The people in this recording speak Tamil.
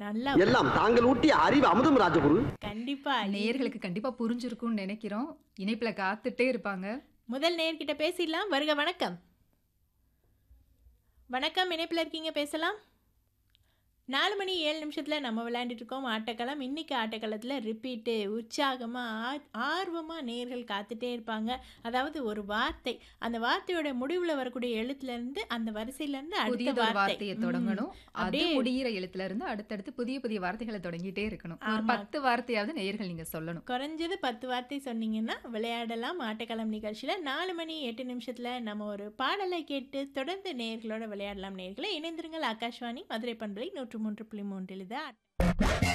நல்லா எல்லாம் தாங்கள் ஊட்டிய அறிவு அமுதம் ராஜகுரு கண்டிப்பா நேயர்களுக்கு கண்டிப்பா புரிஞ்சிருக்கும்னு நினைக்கிறோம் இணைப்புல காத்துட்டே இருப்பாங்க முதல் நேர்கிட்ட பேசிடலாம் வருக வணக்கம் வணக்கம் இணைப்பில் இருக்கீங்க பேசலாம் நாலு மணி ஏழு நிமிஷத்தில் நம்ம விளையாண்டுட்டு இருக்கோம் ஆட்டக்களம் இன்னைக்கு ஆட்டக்களத்தில் ரிப்பீட்டு உற்சாகமாக ஆர்வமாக நேர்கள் காத்துட்டே இருப்பாங்க அதாவது ஒரு வார்த்தை அந்த வார்த்தையோட முடிவில் வரக்கூடிய எழுத்துலேருந்து அந்த வரிசையிலேருந்து அடுத்த புதியதொரு வார்த்தை வார்த்தையை தொடங்கணும் அது அப்படியே- முடியிற எழுத்துல இருந்து அடுத்தடுத்து புதிய புதிய வார்த்தைகளை தொடங்கிட்டே இருக்கணும் ஒரு ஆமா. பத்து வார்த்தையாவது நேயர்கள் நீங்க சொல்லணும் குறைஞ்சது பத்து வார்த்தை சொன்னீங்கன்னா விளையாடலாம் ஆட்டக்களம் நிகழ்ச்சியில் நாலு மணி எட்டு நிமிஷத்தில் நம்ம ஒரு பாடலை கேட்டு தொடர்ந்து நேர்களோட விளையாடலாம் நேர்களை இணைந்திருங்கள் ஆகாஷ்வாணி மதுரை பண்பலை நூற்று மூன்று புள்ளி மூன்றில் இது